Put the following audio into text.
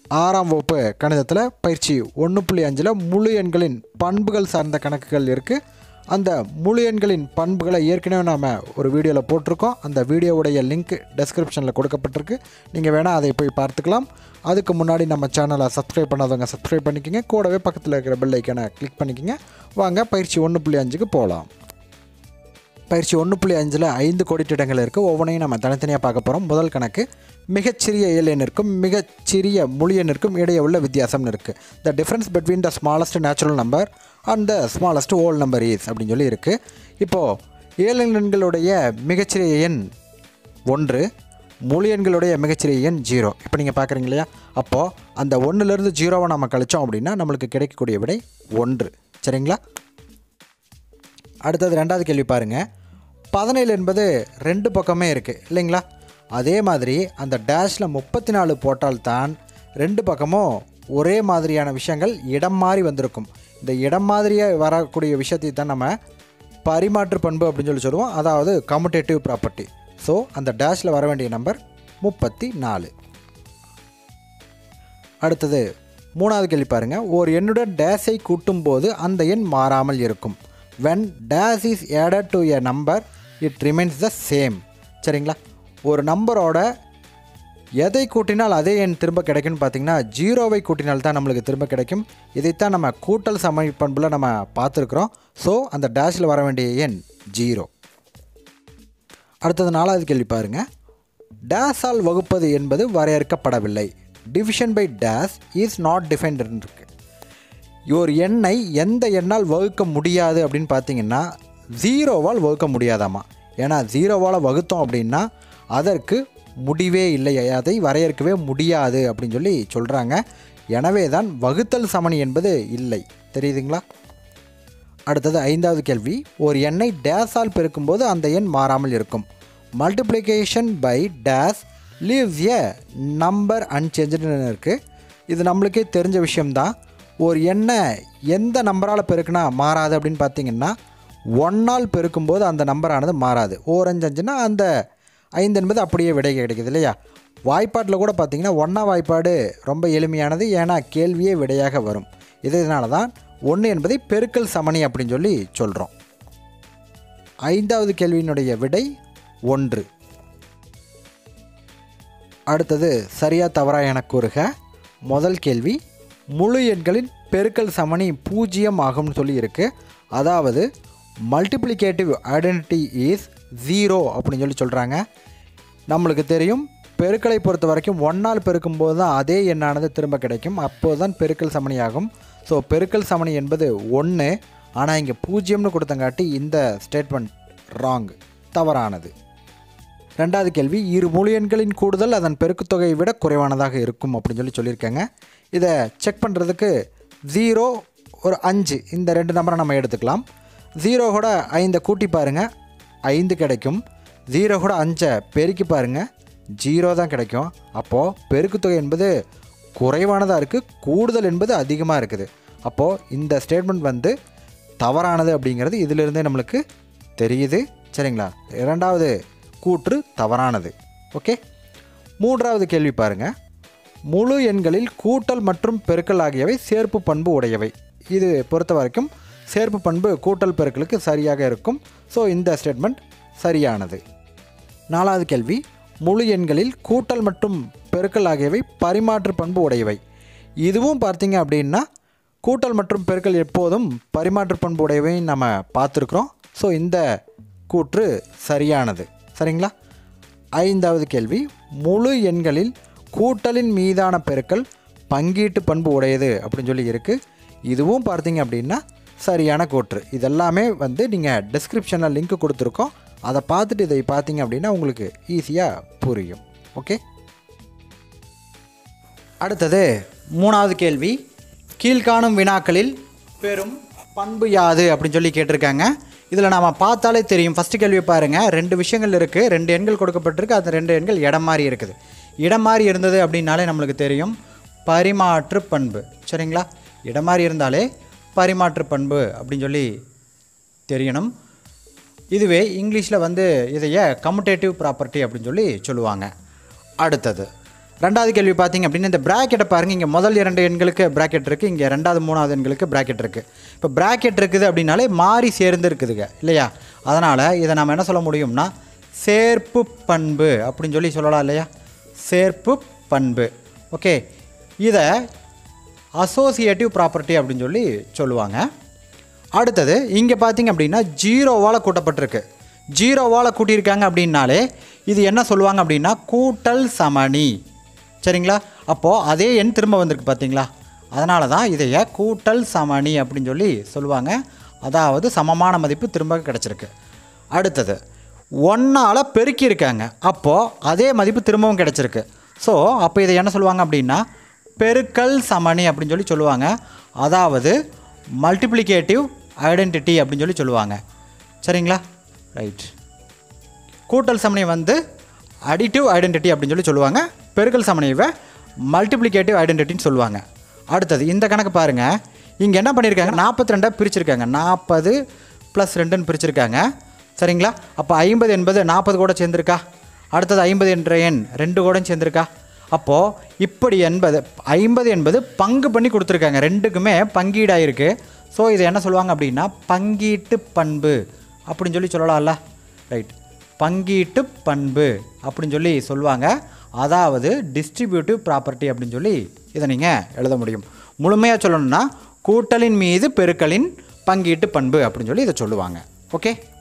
ஆறாம் வகுப்பு கணிதத்தில் பயிற்சி ஒன்று புள்ளி அஞ்சில் முழு எண்களின் பண்புகள் சார்ந்த கணக்குகள் இருக்குது அந்த முழு எண்களின் பண்புகளை ஏற்கனவே நாம் ஒரு வீடியோவில் போட்டிருக்கோம் அந்த வீடியோவுடைய லிங்க் டெஸ்கிரிப்ஷனில் கொடுக்கப்பட்டிருக்கு நீங்கள் வேணால் அதை போய் பார்த்துக்கலாம் அதுக்கு முன்னாடி நம்ம சேனலை சப்ஸ்கிரைப் பண்ணாதவங்க சப்ஸ்கிரைப் பண்ணிக்கோங்க கூடவே பக்கத்தில் இருக்கிற பெல் ஐக்கனை கிளிக் பண்ணிக்கோங்க வாங்க பயிற்சி ஒன்று புள்ளி அஞ்சுக்கு போகலாம் பயிற்சி ஒன்று புள்ளி அஞ்சில் ஐந்து கோடிட்டிடங்கள் இருக்குது ஒவ்வொன்றையும் நம்ம தனித்தனியாக பார்க்க போகிறோம் முதல் கணக்கு மிகச்சிறிய இயல் எண்ணிற்கும் மிகச்சிறிய முழு எண்ணிற்கும் இடையே உள்ள வித்தியாசம்னு இருக்குது the difference between the smallest natural number and the smallest whole number is அப்படின்னு சொல்லி இருக்குது இப்போது இயல் எண்களுடைய மிகச்சிறிய எண் ஒன்று முழு எண்களுடைய மிகச்சிறிய எண் ஜீரோ இப்போ நீங்கள் பார்க்குறீங்க இல்லையா அப்போது அந்த ஒன்றுலேருந்து ஜீரோவை நம்ம கழிச்சோம் அப்படின்னா நம்மளுக்கு கிடைக்கக்கூடிய விடை ஒன்று சரிங்களா அடுத்தது ரெண்டாவது கேள்வி பாருங்கள் பதினேழு என்பது ரெண்டு பக்கமே இருக்குது இல்லைங்களா அதே மாதிரி அந்த டேஷில் முப்பத்தி நாலு போட்டால்தான் ரெண்டு பக்கமும் ஒரே மாதிரியான விஷயங்கள் இடம் மாறி வந்திருக்கும் இந்த இடம் மாதிரியாக வரக்கூடிய விஷயத்தை தான் நம்ம பரிமாற்று பண்பு அப்படின்னு சொல்லி சொல்லுவோம் அதாவது கம்யூட்டேட்டிவ் ப்ராப்பர்ட்டி ஸோ அந்த டேஷில் வர வேண்டிய நம்பர் முப்பத்தி நாலு அடுத்தது மூணாவது கேள்வி பாருங்கள் ஒரு எண்ணுடன் டேஸை கூட்டும்போது அந்த எண் மாறாமல் இருக்கும் when dash is added to a number it remains the same சரிங்களா ஒரு நம்பரோட எதை கூட்டினால் அதே எண் திரும்ப கிடைக்கும்னு பார்த்தீங்கன்னா ஜீரோவை கூட்டினால் தான் நம்மளுக்கு திரும்ப கிடைக்கும் இதைத்தான் நம்ம கூட்டல் சம பண்பில் நம்ம பார்த்துருக்குறோம் ஸோ அந்த டேஷில் வர வேண்டிய எண் ஜீரோ அடுத்தது நாலாவது கேள்வி பாருங்கள் டேஸால் வகுப்பது என்பது வரையறுக்கப்படவில்லை division by days is not defined இருக்கு ஒரு எண்ணை எந்த எண்ணால் வகுக்க முடியாது அப்படின்னு பார்த்தீங்கன்னா ஜீரோவால் வகுக்க முடியாதாமா ஏன்னா ஜீரோவால் வகுத்தோம் அப்படின்னா அதற்கு முடிவே இல்லை அதை வரையறுக்கவே முடியாது அப்படின்னு சொல்லி சொல்கிறாங்க எனவே தான் வகுத்தல் சமணி என்பது இல்லை தெரியுதுங்களா அடுத்தது ஐந்தாவது கேள்வி ஒரு எண்ணை டேஸால் பெருக்கும்போது அந்த எண் மாறாமல் இருக்கும் multiplication by days leaves a number அன்சேஞ்சுன்னு இருக்குது இது நம்மளுக்கே தெரிஞ்ச விஷயம்தான் ஒரு எண்ணை எந்த நம்பரால் பெருக்குனா மாறாது அப்படின்னு பார்த்தீங்கன்னா ஒன்னால் பெருக்கும்போது அந்த நம்பரானது மாறாது ஓரஞ்சு அஞ்சுனா அந்த ஐந்து என்பது அப்படியே விடை கிடைக்குது இல்லையா வாய்ப்பாட்டில் கூட பார்த்தீங்கன்னா ஒன்றா வாய்ப்பாடு ரொம்ப எளிமையானது ஏன்னா கேள்வியே விடையாக வரும் இதனால தான் ஒன்று என்பதை பெருக்கல் சமணி அப்படின்னு சொல்லி சொல்கிறோம் ஐந்தாவது கேள்வியினுடைய விடை ஒன்று அடுத்தது சரியா தவறா என கூறுக முதல் கேள்வி முழு எண்களின் பெருக்கல் சமணி பூஜ்ஜியம் ஆகும்னு சொல்லி இருக்கு அதாவது மல்டிப்ளிகேட்டிவ் ஐடென்டிட்டி இஸ் ஜீரோ அப்படின்னு சொல்லி சொல்கிறாங்க நம்மளுக்கு தெரியும் பெருக்கலை பொறுத்த வரைக்கும் ஒன்றால் பெருக்கும்போது தான் அதே எண்ணானது திரும்ப கிடைக்கும் அப்போது தான் பெருக்கல் சமணி ஆகும் ஸோ பெருக்கல் சமணி என்பது ஒன்று ஆனால் இங்கே பூஜ்ஜியம்னு கொடுத்தங்காட்டி இந்த ஸ்டேட்மெண்ட் ராங் தவறானது ரெண்டாவது கேள்வி இரு முழு எண்களின் கூடுதல் அதன் பெருக்குத்தொகையை விட குறைவானதாக இருக்கும் அப்படின்னு சொல்லி சொல்லியிருக்காங்க இதை செக் பண்ணுறதுக்கு ஜீரோ ஒரு அஞ்சு இந்த ரெண்டு நம்பரை நம்ம எடுத்துக்கலாம் ஜீரோ கூட ஐந்தை கூட்டி பாருங்கள் ஐந்து கிடைக்கும் ஜீரோ கூட அஞ்சை பெருக்கி பாருங்கள் ஜீரோ தான் கிடைக்கும் அப்போது பெருக்குத்தொகை என்பது குறைவானதாக இருக்குது கூடுதல் என்பது அதிகமாக இருக்குது அப்போது இந்த ஸ்டேட்மெண்ட் வந்து தவறானது அப்படிங்கிறது இதிலிருந்தே நம்மளுக்கு தெரியுது சரிங்களா இரண்டாவது கூற்று தவறானது ஓகே மூன்றாவது கேள்வி பாருங்கள் முழு எண்களில் கூட்டல் மற்றும் பெருக்கல் ஆகியவை சேர்ப்பு பண்பு உடையவை இது பொறுத்த வரைக்கும் சேர்ப்பு பண்பு கூட்டல் பெருக்கலுக்கு சரியாக இருக்கும் ஸோ இந்த ஸ்டேட்மெண்ட் சரியானது நாலாவது கேள்வி முழு எண்களில் கூட்டல் மற்றும் பெருக்கல் ஆகியவை பரிமாற்று பண்பு உடையவை இதுவும் பார்த்தீங்க அப்படின்னா கூட்டல் மற்றும் பெருக்கல் எப்போதும் பரிமாற்று பண்பு உடையவை நம்ம பார்த்துருக்குறோம் ஸோ இந்த கூற்று சரியானது சரிங்களா ஐந்தாவது கேள்வி முழு எண்களில் கூட்டலின் மீதான பெருக்கல் பங்கீட்டு பண்பு உடையது அப்படின்னு சொல்லி இருக்குது இதுவும் பார்த்தீங்க அப்படின்னா சரியான கூற்று இதெல்லாமே வந்து நீங்கள் டிஸ்கிரிப்ஷனில் லிங்க் கொடுத்துருக்கோம் அதை பார்த்துட்டு இதை பார்த்தீங்க அப்படின்னா உங்களுக்கு ஈஸியாக புரியும் ஓகே அடுத்தது மூணாவது கேள்வி கீழ்காணும் வினாக்களில் பெரும் பண்பு யாது அப்படின்னு சொல்லி கேட்டிருக்காங்க இதில் நாம் பார்த்தாலே தெரியும் ஃபஸ்ட்டு கேள்வி பாருங்கள் ரெண்டு விஷயங்கள் இருக்குது ரெண்டு எண்கள் கொடுக்கப்பட்டிருக்கு அந்த ரெண்டு எண்கள் இடம் மாறி இருக்குது இடம் மாறி இருந்தது அப்படின்னாலே நம்மளுக்கு தெரியும் பரிமாற்று பண்பு சரிங்களா இடம் மாறி இருந்தாலே பரிமாற்று பண்பு அப்படின்னு சொல்லி தெரியணும் இதுவே இங்கிலீஷில் வந்து இதைய கம்யூட்டேட்டிவ் ப்ராப்பர்ட்டி அப்படின்னு சொல்லி சொல்லுவாங்க அடுத்தது ரெண்டாவது கேள்வி பார்த்தீங்க அப்படின்னா இந்த ப்ராக்கெட்டை பாருங்கள் இங்கே முதல் இரண்டு எண்களுக்கு ப்ராக்கெட் இருக்குது இங்கே ரெண்டாவது மூணாவது எண்களுக்கு ப்ராக்கெட் இருக்குது இப்போ ப்ராக்கெட் இருக்குது அப்படின்னாலே மாறி சேர்ந்து இருக்குதுங்க இல்லையா அதனால் இதை நம்ம என்ன சொல்ல முடியும்னா சேர்ப்பு பண்பு அப்படின்னு சொல்லி சொல்லலாம் இல்லையா சேர்ப்பு பண்பு ஓகே இதை அசோசியேட்டிவ் ப்ராப்பர்ட்டி அப்படின்னு சொல்லி சொல்லுவாங்க அடுத்தது இங்கே பார்த்தீங்க அப்படின்னா ஜீரோவால் கூட்டப்பட்டிருக்கு ஜீரோவால் கூட்டியிருக்காங்க அப்படின்னாலே இது என்ன சொல்லுவாங்க அப்படின்னா கூட்டல் சமணி சரிங்களா அப்போது அதே எண் திரும்ப வந்திருக்கு பார்த்தீங்களா அதனால தான் இதைய கூட்டல் சமணி அப்படின்னு சொல்லி சொல்லுவாங்க அதாவது சமமான மதிப்பு திரும்ப கிடச்சிருக்கு அடுத்தது ஒன்றால் பெருக்கியிருக்காங்க அப்போது அதே மதிப்பு திரும்பவும் கிடச்சிருக்கு ஸோ அப்போ இதை என்ன சொல்லுவாங்க அப்படின்னா பெருக்கல் சமணி அப்படின்னு சொல்லி சொல்லுவாங்க அதாவது மல்டிப்ளிகேட்டிவ் ஐடென்டிட்டி அப்படின்னு சொல்லி சொல்லுவாங்க சரிங்களா ரைட் கூட்டல் சமணி வந்து அடிட்டிவ் ஐடென்டிட்டி அப்படின்னு சொல்லி சொல்லுவாங்க பெருக்கல் சமணியை மல்டிப்ளிகேட்டிவ் ஐடென்டிட்டின்னு சொல்லுவாங்க அடுத்தது இந்த கணக்கு பாருங்கள் இங்கே என்ன பண்ணியிருக்காங்க நாற்பத்தி ரெண்டாக பிரிச்சிருக்காங்க நாற்பது ப்ளஸ் ரெண்டுன்னு பிரிச்சிருக்காங்க சரிங்களா அப்போ ஐம்பது என்பது நாற்பது கூட சேர்ந்துருக்கா அடுத்தது ஐம்பது என்ற எண் ரெண்டு கூட சேர்ந்துருக்கா அப்போது இப்படி என்பது ஐம்பது என்பது பங்கு பண்ணி கொடுத்துருக்காங்க ரெண்டுக்குமே பங்கீடாயிருக்கு ஸோ இதை என்ன சொல்லுவாங்க அப்படின்னா பங்கீட்டு பண்பு அப்படின்னு சொல்லி சொல்லலாம்ல ரைட் பங்கீட்டு பண்பு அப்படின்னு சொல்லி சொல்லுவாங்க அதாவது டிஸ்ட்ரிபியூட்டிவ் ப்ராப்பர்ட்டி அப்படின்னு சொல்லி இதை நீங்கள் எழுத முடியும் முழுமையாக சொல்லணும்னா கூட்டலின் மீது பெருக்கலின் பங்கீட்டு பண்பு அப்படின்னு சொல்லி இதை சொல்லுவாங்க ஓகே